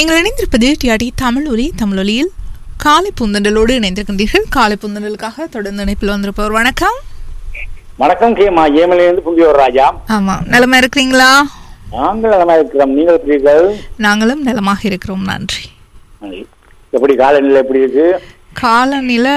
நீங்கள் இணைந்திருப்பது டிஆடி தமிழ் ஒலி தமிழொலியில் காலை புந்தண்டலோடு இணைந்திருக்கின்றீர்கள் காலை புந்தண்டலுக்காக தொடர்ந்து இணைப்பில் வந்திருப்பவர் வணக்கம் வணக்கம் கேமா ஏமலிருந்து புங்கியோர் ராஜா ஆமா நலமா இருக்கிறீங்களா நாங்கள் நலமா இருக்கிறோம் நீங்கள் எப்படி இருக்கீர்கள் நாங்களும் நலமாக இருக்கிறோம் நன்றி எப்படி காலநிலை எப்படி இருக்கு காலநிலை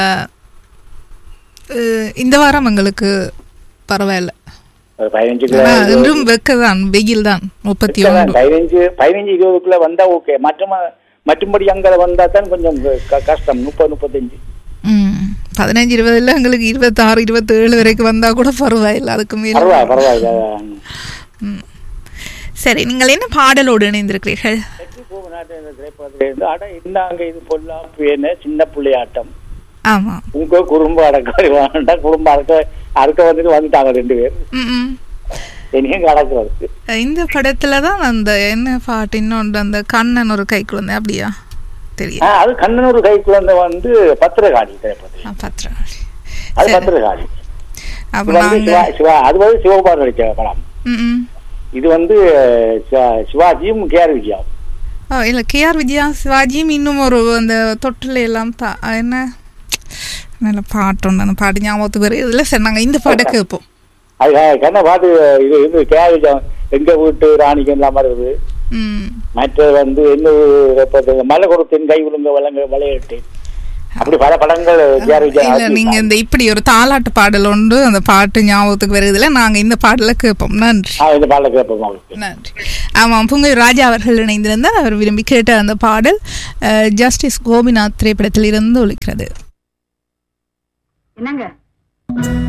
அஹ், இந்த வாரம் எங்களுக்கு பரவாயில்ல ஒரு பதினஞ்சு ஆனா, கிலோ இன்றும் வெக்கதான் வெயில் தான் முப்பத்தி ஒன்று பதினஞ்சு பதினஞ்சு இருபதுக்குள்ள வந்தா ஓகே மற்றும் மற்றும்படி அங்கே வந்தா தான் கொஞ்சம் க- கஷ்டம் முப்பது முப்பத்தஞ்சு ம் பதினஞ்சு இருபதுல எங்களுக்கு இருபத்தாறு இருபத்தேழு வரைக்கும் வந்தா கூட பரவாயில்ல அதுக்கு மேல பரவாயில்ல பரவாயில்ல ம். சரி நீங்கள் என்ன பாடலோடு இணைந்திருக்கிறீர்கள் வெற்றி பூவு நாட்டு இந்த திரைப்படத்துல இருந்து அட இந்தாங்க இது பொல்லாப்பு என்ன சின்ன பிள்ளையாட்டம் ஆமா உங்க குறும்பு அடக்க வேண்டாம் குடும்ப அடக்க அறுக்க வந்துட்டு வந்துட்டாங்க ரெண்டு பேர் ம், ம். இனியும் அடக்குறது இந்த படத்துல தான் அந்த என்ன பாட்டு இன்னொன்று அந்த கண்ணன் ஒரு கை குழந்தை அப்படியா தெரியும் ஆ, அது கண்ணனூர் கை குழந்தை வந்து பத்திரகாளி திரைப்படம் ஆ, பத்திரகாளி அது சரி. பத்திரகாளி அப்ப இது வந்து நாங்க சிவா சிவா அது வந்து சிவகுமார் நடிச்ச படம் ம், ம். இது வந்து சிவா- சிவாஜியும் கேஆர் விஜயா ஓ இல்ல கேஆர் விஜயா சிவாஜியும் இன்னும் ஒரு அந்த தொட்டில் எல்லாம் தா என்ன நல்ல பாட்டு ஒன்று அந்த பாட்டு ஞாபகத்துக்கு வருது இதில் சரி நாங்கள் இந்த பாட்டை கேட்போம் அது கண்ணை பார்த்து இது இது கேஆர் விஜயா எங்க வீட்டு ராணிக்கு இல்லாம இருக்குது ம் மற்ற வந்து என்ன ஒரு மலை கொடுத்தேன் கை விழுங்க வளங்க விளையாட்டு அப்படி பல படங்கள் கேஆர் விஜயா இல்ல நீங்க இந்த இப்படி ஒரு தாலாட்டு பாடல் உண்டு அந்த பாட்டு ஞாபகத்துக்கு வருதுல நாங்க இந்த பாடலை கேட்போம் நன்றி ஆ, இந்த பாடல கேட்போம் அவருக்கு நன்றி ஆமாம் புங்கை ராஜா அவர்கள் இணைந்திருந்தார் அவர் விரும்பி கேட்ட அந்த பாடல் அஹ், ஜஸ்டிஸ் கோபிநாத் திரைப்படத்தில் இருந்து ஒலிக்கிறது என்னங்க